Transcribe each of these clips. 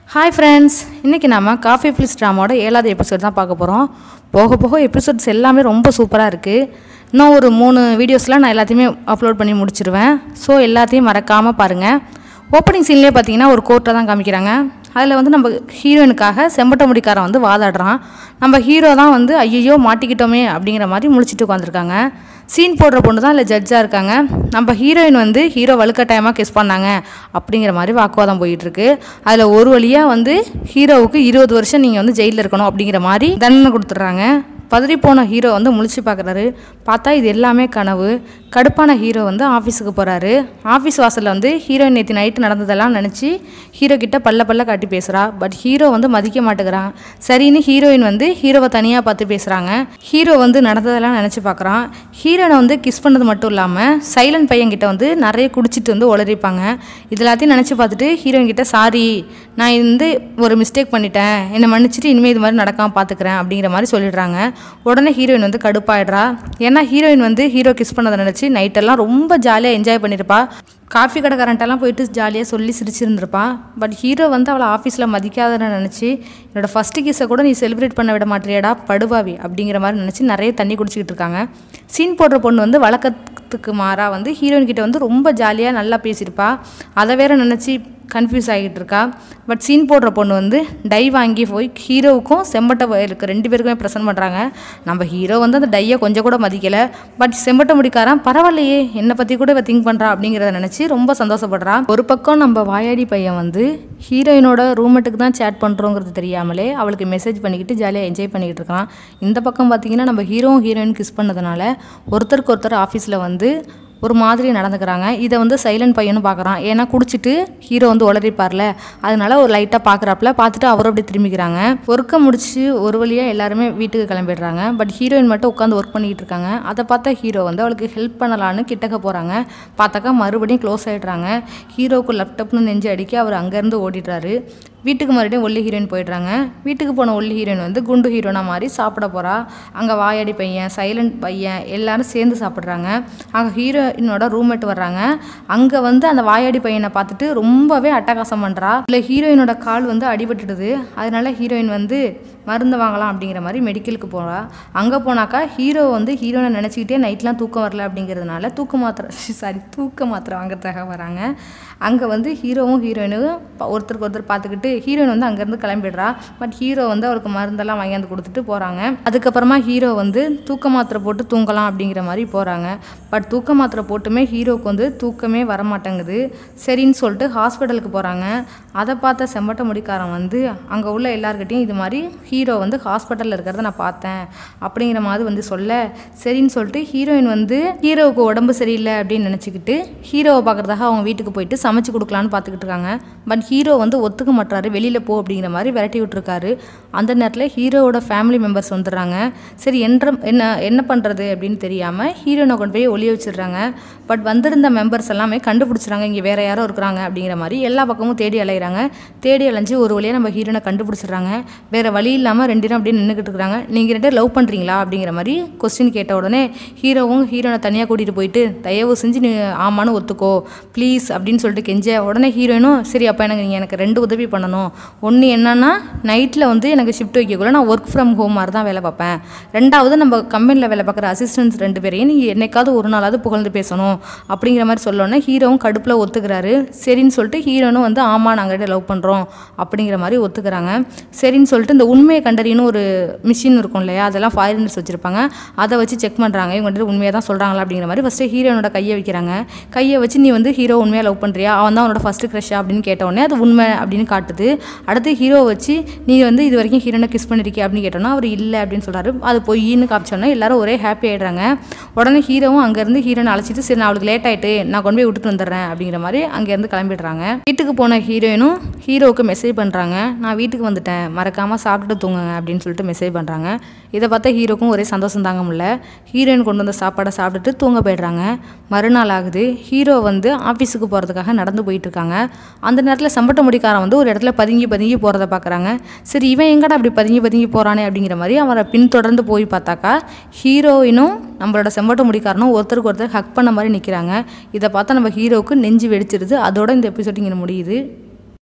hi friends இன்றைக்கி நம்ம coffee fils ட்ராமாவோட ஏழாவது எபிசோட் தான் பார்க்க போகிறோம் போக போக எபிசோட்ஸ் எல்லாமே ரொம்ப சூப்பராக இருக்குது இன்னும் ஒரு மூணு வீடியோஸில் நான் எல்லாத்தையுமே அப்லோட் பண்ணி முடிச்சிருவேன் ஸோ எல்லாத்தையும் மறக்காமல் பாருங்கள் ஓப்பனிங் சீன்லேயே பார்த்தீங்கன்னா ஒரு கோர்ட்டை தான் காமிக்கிறாங்க அதில் வந்து நம்ம ஹீரோயினுக்காக செம்பட்ட முடிக்காரன் வந்து வாதாடுறான் நம்ம ஹீரோ தான் வந்து ஐயையோ மாட்டிக்கிட்டோமே அப்படிங்கிற மாதிரி முழிச்சிட்டு உட்காந்துருக்காங்க சீன் போடுற பொண்ணு தான் இல்லை ஜட்ஜாக இருக்காங்க நம்ம ஹீரோயின் வந்து ஹீரோ வலுக்கட்டாயமாக கிஸ் பண்ணாங்க அப்படிங்கிற மாதிரி வாக்குவாதம் போயிட்டுருக்கு அதில் ஒரு வழியாக வந்து ஹீரோவுக்கு இருபது வருஷம் நீங்கள் வந்து ஜெயிலில் இருக்கணும் அப்படிங்கிற மாதிரி தண்டனை கொடுத்துட்றாங்க பதறி போன ஹீரோ வந்து முழிச்சு பார்க்குறாரு பார்த்தா இது எல்லாமே கனவு கடுப்பான ஹீரோ வந்து ஆஃபீஸுக்கு போகிறாரு ஆஃபீஸ் வாசலில் வந்து ஹீரோயின் நேற்று நைட்டு நடந்ததெல்லாம் நினச்சி ஹீரோ கிட்ட பல்ல பல்ல காட்டி பேசுகிறா பட் ஹீரோ வந்து மதிக்க மாட்டேங்கிறான் சரின்னு ஹீரோயின் வந்து ஹீரோவை தனியாக பார்த்து பேசுகிறாங்க ஹீரோ வந்து நடந்ததெல்லாம் நினச்சி பார்க்குறான் ஹீரோனை வந்து கிஸ் பண்ணது மட்டும் இல்லாமல் சைலண்ட் பையன்கிட்ட வந்து நிறைய குடிச்சிட்டு வந்து உளறிப்பாங்க இது எல்லாத்தையும் நினச்சி பார்த்துட்டு ஹீரோயின் கிட்ட சாரி நான் வந்து ஒரு மிஸ்டேக் பண்ணிட்டேன் என்னை மன்னிச்சிட்டு இனிமேல் இது மாதிரி நடக்காமல் பார்த்துக்கிறேன் அப்படிங்கிற மாதிரி சொல்லிடுறாங்க உடனே ஹீரோயின் வந்து கடுப்பாயிடுறா ஏன்னா ஹீரோயின் வந்து ஹீரோ கிஸ் பண்ணதை நினச்சி நைட்டெல்லாம் ரொம்ப ஜாலியாக என்ஜாய் பண்ணியிருப்பா காஃபி கடைக்காரன்ட்டெல்லாம் போயிட்டு ஜாலியாக சொல்லி சிரிச்சிருந்திருப்பா பட் ஹீரோ வந்து அவளை ஆஃபீஸில் மதிக்காதன்னு நினச்சி என்னோடய ஃபஸ்ட்டு கிஸை கூட நீ செலிப்ரேட் பண்ண விட மாட்டேறியடா படுபாவி அப்படிங்கிற மாதிரி நினச்சி நிறைய தண்ணி குடிச்சிக்கிட்டு இருக்காங்க சீன் போடுற பொண்ணு வந்து வழக்கத்துக்கு மாறாக வந்து ஹீரோயின் கிட்ட வந்து ரொம்ப ஜாலியாக நல்லா பேசியிருப்பா அதை வேற நினச்சி கன்ஃபியூஸ் ஆகிட்டு இருக்கா பட் சீன் போடுற பொண்ணு வந்து டை வாங்கி போய் ஹீரோவுக்கும் செம்பட்ட வயலுக்கு ரெண்டு பேருக்குமே ப்ரெசென்ட் பண்ணுறாங்க நம்ம ஹீரோ வந்து அந்த டையை கொஞ்சம் கூட மதிக்கலை பட் செம்பட்ட முடிக்காரன் பரவாயில்லையே என்னை பற்றி கூட இவ திங்க் பண்ணுறா அப்படிங்கிறத நினச்சி ரொம்ப சந்தோஷப்படுறா ஒரு பக்கம் நம்ம வாயாடி பையன் வந்து ஹீரோயினோட ரூம்மேட்டுக்கு தான் சேட் பண்ணுறோங்கிறது தெரியாமலே அவளுக்கு மெசேஜ் பண்ணிக்கிட்டு ஜாலியாக என்ஜாய் பண்ணிக்கிட்டு இருக்கான் இந்த பக்கம் பார்த்தீங்கன்னா நம்ம ஹீரோவும் ஹீரோயின் கிஸ் பண்ணதுனால ஒருத்தருக்கு ஒருத்தர் ஆஃபீஸில் வந்து ஒரு மாதிரி நடந்துக்கிறாங்க இதை வந்து சைலண்ட் பையனும் பார்க்குறான் ஏன்னா குடிச்சிட்டு ஹீரோ வந்து உளறிப்பார்ல அதனால ஒரு லைட்டாக பார்க்குறாப்புல பார்த்துட்டு அவரும் அப்படி திரும்பிக்கிறாங்க ஒர்க்கை முடிச்சு ஒரு வழியாக எல்லாருமே வீட்டுக்கு கிளம்பிடுறாங்க பட் ஹீரோயின் மட்டும் உட்காந்து ஒர்க் பண்ணிக்கிட்டு இருக்காங்க அதை பார்த்தா ஹீரோ வந்து அவளுக்கு ஹெல்ப் பண்ணலான்னு கிட்டக்க போகிறாங்க பார்த்தாக்கா மறுபடியும் க்ளோஸ் ஆகிடுறாங்க ஹீரோவுக்கு லேப்டாப்னு நெஞ்சு அடிக்க அவர் அங்கேருந்து ஓடிடுறாரு வீட்டுக்கு மறுபடியும் ஒல்லி ஹீரோயின் போயிடுறாங்க வீட்டுக்கு போன ஒல்லி ஹீரோயின் வந்து குண்டு ஹீரோனா மாதிரி சாப்பிட போகிறா அங்கே வாயாடி பையன் சைலண்ட் பையன் எல்லாரும் சேர்ந்து சாப்பிட்றாங்க அங்கே ஹீரோயினோட ரூம்மேட் வர்றாங்க அங்கே வந்து அந்த வாயாடி பையனை பார்த்துட்டு ரொம்பவே அட்டகாசம் பண்ணுறா இல்லை ஹீரோயினோட கால் வந்து அடிபட்டுடுது அதனால ஹீரோயின் வந்து மருந்து வாங்கலாம் அப்படிங்கிற மாதிரி மெடிக்கலுக்கு போகிறா அங்கே போனாக்கா ஹீரோ வந்து ஹீரோனை நினச்சிக்கிட்டே நைட்லாம் தூக்கம் வரல அப்படிங்கிறதுனால தூக்க மாத்திரை சாரி தூக்க மாத்திரை வாங்குறதுக்காக வராங்க அங்கே வந்து ஹீரோவும் ஹீரோயினும் ஒருத்தருக்கு ஒருத்தர் பார்த்துக்கிட்டு ஹீரோயின் வந்து அங்கேருந்து கிளம்பிடுறா பட் ஹீரோ வந்து அவருக்கு மருந்தெல்லாம் வாங்கியாந்து கொடுத்துட்டு போகிறாங்க அதுக்கப்புறமா ஹீரோ வந்து தூக்க மாத்திரை போட்டு தூங்கலாம் அப்படிங்கிற மாதிரி போகிறாங்க பட் தூக்க மாத்திரை போட்டுமே ஹீரோவுக்கு வந்து தூக்கமே வரமாட்டேங்குது சரின்னு சொல்லிட்டு ஹாஸ்பிட்டலுக்கு போகிறாங்க அதை பார்த்த செம்பட்ட முடிக்காரன் வந்து அங்கே உள்ள எல்லாருக்கிட்டையும் இது மாதிரி ஹீரோ வந்து ஹாஸ்பிட்டலில் இருக்கிறத நான் பார்த்தேன் அப்படிங்கிற மாதிரி வந்து சொல்ல சரின்னு சொல்லிட்டு ஹீரோயின் வந்து ஹீரோவுக்கு உடம்பு சரியில்லை அப்படின்னு நினச்சிக்கிட்டு ஹீரோவை பார்க்குறதாக அவங்க வீட்டுக்கு போயிட்டு சமைச்சு கொடுக்கலான்னு பார்த்துக்கிட்டு இருக்காங்க பட் ஹீரோ வந்து ஒத்துக்க மாட்டாரு வெளியில் போ அப்படிங்கிற மாதிரி விரட்டி விட்டுருக்காரு அந்த நேரத்தில் ஹீரோவோட ஃபேமிலி மெம்பர்ஸ் வந்துடுறாங்க சரி என்ற என்ன என்ன பண்ணுறது அப்படின்னு தெரியாமல் ஹீரோனை கொண்டு போய் ஒளிய வச்சிடுறாங்க பட் வந்திருந்த மெம்பர்ஸ் எல்லாமே கண்டுபிடிச்சிறாங்க இங்கே வேற யாரோ இருக்கிறாங்க அப்படிங்கிற மாதிரி எல்லா பக்கமும் தேடி அலைகிறாங்க தேடி அலைஞ்சு ஒரு வழியாக நம்ம ஹீரோனை கண்டுபிடிச்சிடுறாங்க வேற வழி இல்லாமல் ரெண்டு பேரும் அப்படியே நின்றுக்கிட்டு இருக்கிறாங்க நீங்கள் ரெண்டு லவ் பண்ணுறீங்களா அப்படிங்கிற மாதிரி கொஸ்டின் கேட்ட உடனே ஹீரோவும் ஹீரோனை தனியாக கூட்டிகிட்டு போயிட்டு தயவு செஞ்சு நீ ஆமான்னு ஒத்துக்கோ ப்ளீஸ் அப்படின்னு சொல்லிட்டு கெஞ்ச உடனே ஹீரோயினும் சரி அப்போ எனக்கு நீங்கள் எனக்கு ரெண்டு உதவி பண்ணணும் ஒன்று என்னன்னா நைட்டில் வந்து எனக்கு ஷிஃப்ட் வைக்கக்குள்ள நான் ஒர்க் ஃப்ரம் ஹோம் மாதிரி தான் வேலை பார்ப்பேன் ரெண்டாவது நம்ம கம்பெனியில் வேலை பார்க்குற அசிஸ்டன்ஸ் ரெண்டு பேரையும் நீங்கள் என்னைக்காவது ஒரு நாளாவது புகழ்ந்து பேசணும் அப்படிங்கிற மாதிரி சொல்லோன்னே ஹீரோவும் கடுப்பில் ஒத்துக்கிறாரு சரின்னு சொல்லிட்டு ஹீரோனும் வந்து ஆமாம் நாங்கள் லவ் பண்ணுறோம் அப்படிங்கிற மாதிரி ஒத்துக்கிறாங்க சரின்னு சொல்லிட்டு இந்த உண்மையை கண்டறியணும் ஒரு மிஷின் இருக்கும் இல்லையா அதெல்லாம் ஃபாரினர்ஸ் வச்சுருப்பாங்க அதை வச்சு செக் பண்ணுறாங்க இவங்க வந்து உண்மையாக தான் சொல்கிறாங்களா அப்படிங்கிற மாதிரி ஃபஸ்ட்டு ஹீரோனோட கையை வைக்கிறாங்க கையை வச்சு நீ வந்து ஹீரோ உண்மையாக லவ் பண்ணுறியா அவன் தான் அவனோட ஃபஸ்ட்டு க்ரஷ்ஷா அப்படின்னு கேட்ட உடனே அது உண்மை அப்படின்னு காட்டுது அடுத்து ஹீரோ வச்சு நீ வந்து இது வரைக்கும் ஹீரோனை கிஸ் பண்ணிருக்கே அப்படின்னு கேட்டோன்னா அவர் இல்லை அப்படின்னு சொல்கிறாரு அது பொய்ன்னு காமிச்சோன்னா எல்லாரும் ஒரே ஹாப்பி ஆகிடுறாங்க உடனே ஹீரோவும் அங்கேருந்து ஹீரோனை அழைச்சிட்டு சரி நான் அவளுக்கு லேட் ஆகிட்டு நான் கொண்டு போய் விட்டுட்டு வந்துடுறேன் அப்படிங்கிற மாதிரி அங்கேருந்து கிளம்பிடுறாங்க வீட்டுக்கு போன ஹீரோயினும் ஹீரோவுக்கு மெசேஜ் பண்ணுறாங்க நான் வீட்டுக்கு வந்துட்டேன் மறக்காமல் சாப்பிட்டுட்டு தூங்குங்க அப்படின்னு சொல்லிட்டு மெசேஜ் பண்ணுறாங்க இதை பார்த்தா ஹீரோக்கும் ஒரே சந்தோஷம் தாங்க முடியல ஹீரோயின் கொண்டு வந்த சாப்பாடை சாப்பிட்டுட்டு தூங்க போயிடுறாங்க மறுநாள் ஆகுது ஹீரோ வந்து ஆஃபீஸுக்கு போகிறதுக்காக நடந்து போயிட்டு இருக்காங்க அந்த நேரத்தில் சம்பட்ட முடிக்காரன் வந்து ஒரு இடத்துல பதுங்கி பதுங்கி போகிறத பார்க்குறாங்க சரி இவன் எங்கடா அப்படி பதுங்கி பதுங்கி போகிறானே அப்படிங்கிற மாதிரி அவரை பின்தொடர்ந்து போய் பார்த்தாக்கா ஹீரோயினும் நம்மளோட செம்பட்ட முடிக்காரனும் ஒருத்தருக்கு ஒருத்தர் ஹக் பண்ண மாதிரி நிற்கிறாங்க இதை பார்த்தா நம்ம ஹீரோவுக்கு நெஞ்சு வெடிச்சிருது அதோட இந்த எபிசோட் இங்கே முடியுது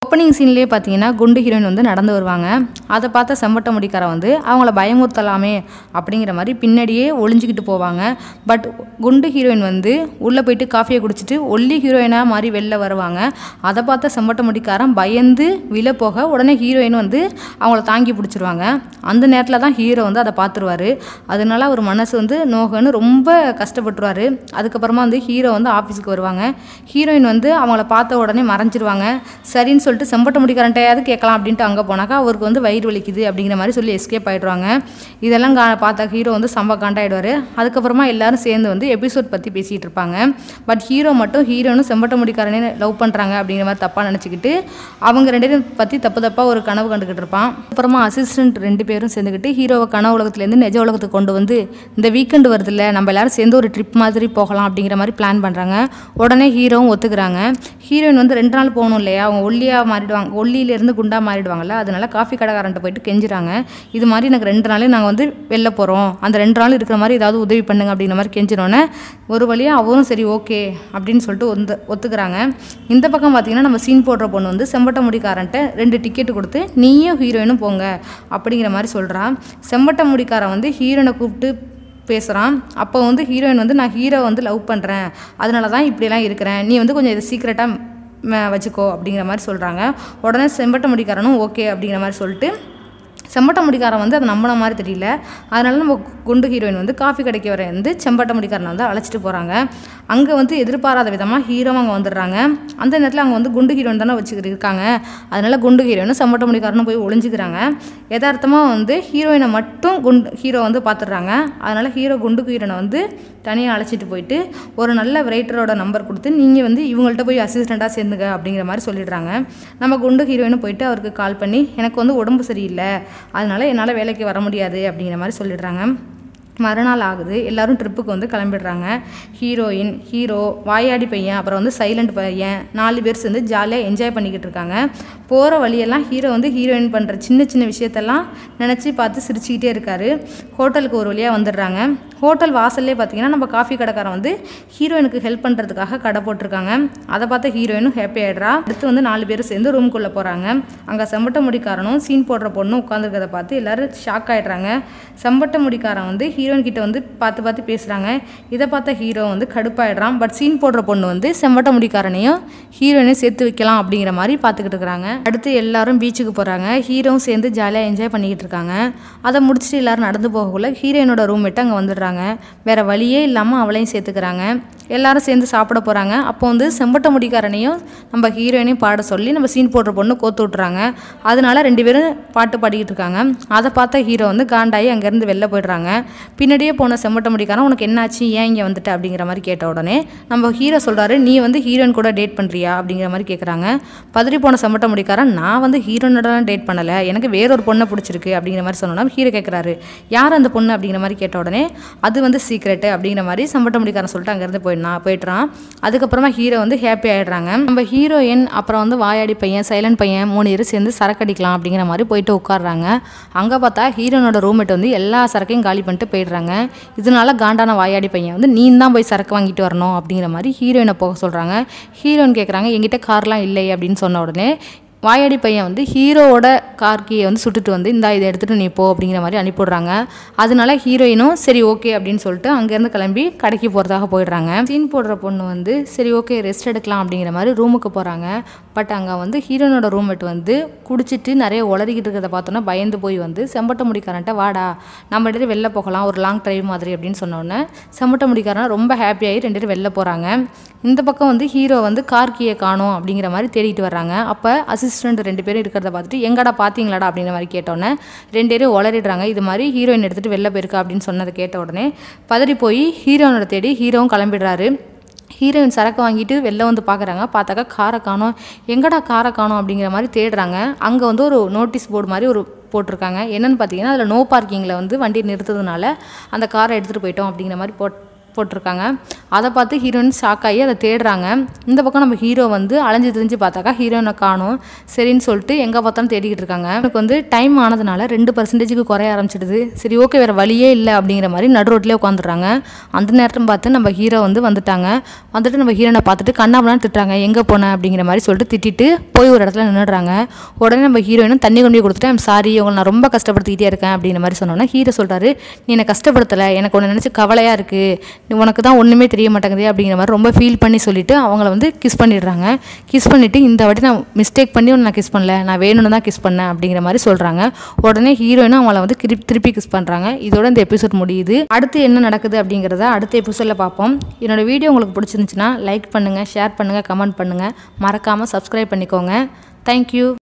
ஓப்பனிங் சீன்லேயே பார்த்தீங்கன்னா குண்டு ஹீரோயின் வந்து நடந்து வருவாங்க அதை பார்த்த செம்பட்ட முடிக்காரன் வந்து அவங்கள பயமுறுத்தலாமே அப்படிங்கிற மாதிரி பின்னாடியே ஒளிஞ்சிக்கிட்டு போவாங்க பட் குண்டு ஹீரோயின் வந்து உள்ளே போயிட்டு காஃபியை குடிச்சிட்டு ஒல்லி ஹீரோயினாக மாதிரி வெளில வருவாங்க அதை பார்த்த செம்பட்ட முடிக்காரன் பயந்து விழ போக உடனே ஹீரோயின் வந்து அவங்கள தாங்கி பிடிச்சிருவாங்க அந்த நேரத்தில் தான் ஹீரோ வந்து அதை பார்த்துருவாரு அதனால அவர் மனசு வந்து நோகன்னு ரொம்ப கஷ்டப்பட்டுருவாரு அதுக்கப்புறமா வந்து ஹீரோ வந்து ஆஃபீஸுக்கு வருவாங்க ஹீரோயின் வந்து அவங்கள பார்த்த உடனே மறைஞ்சிருவாங்க சரின்னு சொல்லிட்டு செம்பட்ட முடிக்காரன்ட்டையாவது கேட்கலாம் அப்படின்ட்டு அங்கே போனாக்கா அவருக்கு வந்து வயிறு வலிக்குது அப்படிங்கிற மாதிரி சொல்லி எஸ்கேப் ஆயிடுவாங்க இதெல்லாம் கா பார்த்த ஹீரோ வந்து சம்ப காண்டாயிடுவார் அதுக்கப்புறமா எல்லாரும் சேர்ந்து வந்து எபிசோட் பற்றி பேசிகிட்டு இருப்பாங்க பட் ஹீரோ மட்டும் ஹீரோனும் செம்பட்ட முடிக்காரனே லவ் பண்ணுறாங்க அப்படிங்கிற மாதிரி தப்பாக நினச்சிக்கிட்டு அவங்க ரெண்டு பேரும் பற்றி தப்பு தப்பாக ஒரு கனவு கண்டுக்கிட்டு இருப்பான் அப்புறமா அசிஸ்டன்ட் ரெண்டு பேரும் சேர்ந்துக்கிட்டு ஹீரோவை கனவு உலகத்துலேருந்து நிஜ உலகத்துக்கு கொண்டு வந்து இந்த வீக்கெண்டு வருதுல்ல நம்ம எல்லாரும் சேர்ந்து ஒரு ட்ரிப் மாதிரி போகலாம் அப்படிங்கிற மாதிரி பிளான் பண்ணுறாங்க உடனே ஹீரோவும் ஒத்துக்கிறாங்க ஹீரோயின் வந்து ரெண்டு நாள் போகணும் இல்லையா அவங்க ஒல்லியாக மாறிடுவாங்க ஒல்லியிலேருந்து குண்டா மாறிடுவாங்கல்ல அதனால காஃபி கடைக்காரன்ட்ட போயிட்டு கெஞ்சுறாங்க இது மாதிரி எனக்கு ரெண்டு நாளே நாங்கள் வந்து வெளில போகிறோம் அந்த ரெண்டு நாள் இருக்கிற மாதிரி ஏதாவது உதவி பண்ணுங்க அப்படிங்கிற மாதிரி கெஞ்சினோன்னே ஒரு வழியாக அவரும் சரி ஓகே அப்படின்னு சொல்லிட்டு ஒத்து ஒத்துக்கிறாங்க இந்த பக்கம் பார்த்தீங்கன்னா நம்ம சீன் போடுற பொண்ணு வந்து செம்பட்ட முடிக்காரன்ட்ட ரெண்டு டிக்கெட் கொடுத்து நீயும் ஹீரோயினும் போங்க அப்படிங்கிற மாதிரி சொல்கிறான் செம்பட்ட முடிக்காரன் வந்து ஹீரோனை கூப்பிட்டு பேசுகிறான் அப்போ வந்து ஹீரோயின் வந்து நான் ஹீரோ வந்து லவ் பண்ணுறேன் அதனால தான் இப்படியெல்லாம் இருக்கிறேன் நீ வந்து கொஞ்சம் இதை சீக்கிரட்டாக வச்சுக்கோ அப்படிங்கிற மாதிரி சொல்கிறாங்க உடனே செம்பட்ட முடிக்காரனும் ஓகே அப்படிங்கிற மாதிரி சொல்லிட்டு செம்பட்ட முடிக்காரன் வந்து அதை நம்பின மாதிரி தெரியல அதனால நம்ம குண்டு ஹீரோயின் வந்து காஃபி கடைக்கு வர வந்து செம்பட்ட முடிக்காரனை வந்து அழைச்சிட்டு போகிறாங்க அங்கே வந்து எதிர்பாராத விதமாக ஹீரோவும் அங்கே வந்துடுறாங்க அந்த நேரத்தில் அங்கே வந்து குண்டு ஹீரோயின் தானே வச்சுக்கிட்டு இருக்காங்க அதனால குண்டு ஹீரோயினும் செம்பட்ட முடிக்காரனும் போய் ஒளிஞ்சுக்கிறாங்க யதார்த்தமாக வந்து ஹீரோயினை மட்டும் குண்டு ஹீரோ வந்து பார்த்துடுறாங்க அதனால ஹீரோ குண்டு ஹீரோனை வந்து தனியாக அழைச்சிட்டு போயிட்டு ஒரு நல்ல ரைட்டரோட நம்பர் கொடுத்து நீங்கள் வந்து இவங்கள்ட்ட போய் அசிஸ்டண்ட்டாக சேர்ந்துங்க அப்படிங்கிற மாதிரி சொல்லிடுறாங்க நம்ம குண்டு ஹீரோயினும் போயிட்டு அவருக்கு கால் பண்ணி எனக்கு வந்து உடம்பு சரியில்லை அதனால என்னால் வேலைக்கு வர முடியாது அப்படிங்கிற மாதிரி சொல்லிடுறாங்க மறுநாள் ஆகுது எல்லாரும் ட்ரிப்புக்கு வந்து கிளம்பிடுறாங்க ஹீரோயின் ஹீரோ வாயாடி பையன் அப்புறம் வந்து சைலண்ட் பையன் நாலு பேர் சேர்ந்து ஜாலியாக என்ஜாய் பண்ணிக்கிட்டு இருக்காங்க போகிற வழியெல்லாம் ஹீரோ வந்து ஹீரோயின் பண்ணுற சின்ன சின்ன விஷயத்தெல்லாம் நினச்சி பார்த்து சிரிச்சுக்கிட்டே இருக்காரு ஹோட்டலுக்கு ஒரு வழியாக வந்துடுறாங்க ஹோட்டல் வாசல்லே பார்த்தீங்கன்னா நம்ம காஃபி கடைக்காரன் வந்து ஹீரோயினுக்கு ஹெல்ப் பண்ணுறதுக்காக கடை போட்டிருக்காங்க அதை பார்த்து ஹீரோயினும் ஹாப்பி ஆகிடுறா அடுத்து வந்து நாலு பேர் சேர்ந்து ரூம்குள்ளே போகிறாங்க அங்கே செம்பட்ட முடிக்காரனும் சீன் போடுற பொண்ணும் உட்காந்துருக்கதை பார்த்து எல்லாரும் ஷாக் ஆகிடுறாங்க செம்பட்ட முடிக்காரன் வந்து ஹீரோயின் கிட்ட வந்து பார்த்து பார்த்து பேசுகிறாங்க இதை பார்த்த ஹீரோ வந்து கடுப்பாயிடுறான் பட் சீன் போடுற பொண்ணு வந்து செம்பட்ட முடிக்காரனையும் ஹீரோயினையும் சேர்த்து வைக்கலாம் அப்படிங்கிற மாதிரி பார்த்துக்கிட்டு இருக்கிறாங்க அடுத்து எல்லாரும் பீச்சுக்கு போகிறாங்க ஹீரோவும் சேர்ந்து ஜாலியாக என்ஜாய் பண்ணிக்கிட்டு இருக்காங்க அதை முடிச்சுட்டு எல்லாரும் நடந்து போகக்குள்ள ஹீரோயினோட ரூம்மேட்டு அங்கே வந்துடுறாங்க வேற வழியே இல்லாமல் அவளையும் சேர்த்துக்கிறாங்க எல்லாரும் சேர்ந்து சாப்பிட போகிறாங்க அப்போ வந்து செம்பட்ட முடிக்காரனையும் நம்ம ஹீரோயினையும் பாட சொல்லி நம்ம சீன் போடுற பொண்ணு கோத்து விட்றாங்க அதனால ரெண்டு பேரும் பாட்டு பாடிக்கிட்டு இருக்காங்க அதை பார்த்த ஹீரோ வந்து காண்டாயி அங்கேருந்து வெளில போயிடுறாங்க பின்னாடியே போன செம்பட்ட முடிக்காரன் உனக்கு என்னாச்சு ஏன் இங்கே வந்துட்ட அப்படிங்கிற மாதிரி கேட்ட உடனே நம்ம ஹீரோ சொல்கிறாரு நீ வந்து ஹீரோயின் கூட டேட் பண்ணுறியா அப்படிங்கிற மாதிரி கேட்குறாங்க பதறி போன செம்பட்ட முடிக்காரன் நான் வந்து ஹீரோனோடலாம் டேட் பண்ணலை எனக்கு வேறொரு பொண்ணை பிடிச்சிருக்கு அப்படிங்கிற மாதிரி சொன்னோன்னா ஹீரோ கேட்குறாரு யார் அந்த பொண்ணு அப்படிங்கிற மாதிரி கேட்ட உடனே அது வந்து சீக்ரெட்டு அப்படிங்கிற மாதிரி செம்பட்ட முடிக்காரன் சொல்லிட்டு அங்கேருந்து போயிடனா போயிட்டுறான் அதுக்கப்புறமா ஹீரோ வந்து ஹாப்பி ஆகிடுறாங்க நம்ம ஹீரோயின் அப்புறம் வந்து வாயாடி பையன் சைலண்ட் பையன் மூணு பேரும் சேர்ந்து சரக்கு அடிக்கலாம் அப்படிங்கிற மாதிரி போயிட்டு உட்காடுறாங்க அங்கே பார்த்தா ஹீரோனோட ரூம்மேட் வந்து எல்லா சரக்கையும் காலி பண்ணிட்டு போயிடுறாங்க இதனால காண்டான வாயாடி பையன் வந்து நீ தான் போய் சரக்கு வாங்கிட்டு வரணும் அப்படிங்கிற மாதிரி ஹீரோயினை போக சொல்கிறாங்க ஹீரோயின் கேட்குறாங்க என்கிட்ட கார்லாம் இல்லை அப்படின்னு சொன்ன உடனே வாயாடி பையன் வந்து ஹீரோவோட கார் கீயை வந்து சுட்டுட்டு வந்து இந்தா இதை எடுத்துகிட்டு நீ போ அப்படிங்கிற மாதிரி அனுப்பிவிடுறாங்க அதனால ஹீரோயினும் சரி ஓகே அப்படின்னு சொல்லிட்டு அங்கேருந்து கிளம்பி கடைக்கு போகிறதாக போயிடுறாங்க சீன் போடுற பொண்ணு வந்து சரி ஓகே ரெஸ்ட் எடுக்கலாம் அப்படிங்கிற மாதிரி ரூமுக்கு போகிறாங்க பட் அங்கே வந்து ஹீரோனோட ரூம்மேட் வந்து குடிச்சிட்டு நிறைய உளறிக்கிட்டு இருக்கிறத பார்த்தோன்னா பயந்து போய் வந்து செம்பட்ட முடிக்காரன்ட்ட வாடா நம்ம ரெண்டு பேரும் வெளில போகலாம் ஒரு லாங் டிரைவ் மாதிரி அப்படின்னு சொன்னோன்னே செம்பட்ட முடிக்காரன் ரொம்ப ஹாப்பியாகி ரெண்டு பேரும் வெளில போகிறாங்க இந்த பக்கம் வந்து ஹீரோ வந்து கார் கீயை காணோம் அப்படிங்கிற மாதிரி தேடிட்டு வர்றாங்க அப்போ அசிஸ்டண்ட் ரெண்டு பேரும் இருக்கிறத பார்த்துட்டு எங்கடா பார்த்தீங்களாடா அப்படிங்கிற மாதிரி கேட்டோன்னே ரெண்டு பேரும் உளறிடுறாங்க இது மாதிரி ஹீரோயின் எடுத்துகிட்டு வெளில போயிருக்கா அப்படின்னு சொன்னதை கேட்ட உடனே பதறி போய் ஹீரோனோட தேடி ஹீரோவும் கிளம்பிடுறாரு ஹீரோயின் சரக்கு வாங்கிட்டு வெளில வந்து பார்க்குறாங்க பார்த்தாக்கா காரை காணோம் எங்கடா காரை காணோம் அப்படிங்கிற மாதிரி தேடுறாங்க அங்கே வந்து ஒரு நோட்டீஸ் போர்டு மாதிரி ஒரு போட்டிருக்காங்க என்னென்னு பார்த்தீங்கன்னா அதில் நோ பார்க்கிங்கில் வந்து வண்டி நிறுத்ததுனால அந்த காரை எடுத்துகிட்டு போயிட்டோம் அப்படிங்கிற மாதிரி போட் போட்டிருக்காங்க அதை பார்த்து ஹீரோயின் ஷாக் ஆகி அதை தேடுறாங்க இந்த பக்கம் நம்ம ஹீரோ வந்து அலைஞ்சு திரிஞ்சு பார்த்தாக்கா ஹீரோயினை காணும் சரின்னு சொல்லிட்டு எங்கே பார்த்தாலும் தேடிக்கிட்டு இருக்காங்க எனக்கு வந்து டைம் ஆனதுனால ரெண்டு பர்சன்டேஜுக்கு குறைய ஆரம்பிச்சிடுது சரி ஓகே வேறு வழியே இல்லை அப்படிங்கிற மாதிரி நடு ரோட்லேயே உட்காந்துடுறாங்க அந்த நேரத்தில் பார்த்து நம்ம ஹீரோ வந்து வந்துட்டாங்க வந்துட்டு நம்ம ஹீரோனை பார்த்துட்டு கண்ணாமலாம் திட்டுறாங்க எங்கே போன அப்படிங்கிற மாதிரி சொல்லிட்டு திட்டிட்டு போய் ஒரு இடத்துல நின்றுடுறாங்க உடனே நம்ம ஹீரோயினும் தண்ணி கொண்டு போய் கொடுத்துட்டு ஐம் சாரி உங்களை நான் ரொம்ப கஷ்டப்படுத்திக்கிட்டே இருக்கேன் அப்படிங்கிற மாதிரி சொன்னோன்னே ஹீரோ சொல்கிறாரு நீ என்னை கஷ்டப்படுத்தலை எனக்கு ஒன்று நினச்சி கவலையாக இருக்குது உனக்கு தான் ஒன்றுமே தெரிய மாட்டேங்குது அப்படிங்கிற மாதிரி ரொம்ப ஃபீல் பண்ணி சொல்லிட்டு அவங்கள வந்து கிஸ் பண்ணிடுறாங்க கிஸ் பண்ணிவிட்டு இந்த வாட்டி நான் மிஸ்டேக் பண்ணி ஒன்று நான் கிஸ் பண்ணல நான் வேணும்னு தான் கிஸ் பண்ணேன் அப்படிங்கிற மாதிரி சொல்கிறாங்க உடனே ஹீரோயினும் அவங்கள வந்து திருப்பி திருப்பி கிஸ் பண்ணுறாங்க இதோட இந்த எபிசோட் முடியுது அடுத்து என்ன நடக்குது அப்படிங்கிறத அடுத்த எபிசோடில் பார்ப்போம் என்னோட வீடியோ உங்களுக்கு பிடிச்சிருந்துச்சுன்னா லைக் பண்ணுங்கள் ஷேர் பண்ணுங்கள் கமெண்ட் பண்ணுங்கள் மறக்காமல் சப்ஸ்கிரைப் பண்ணிக்கோங்க தேங்க்யூ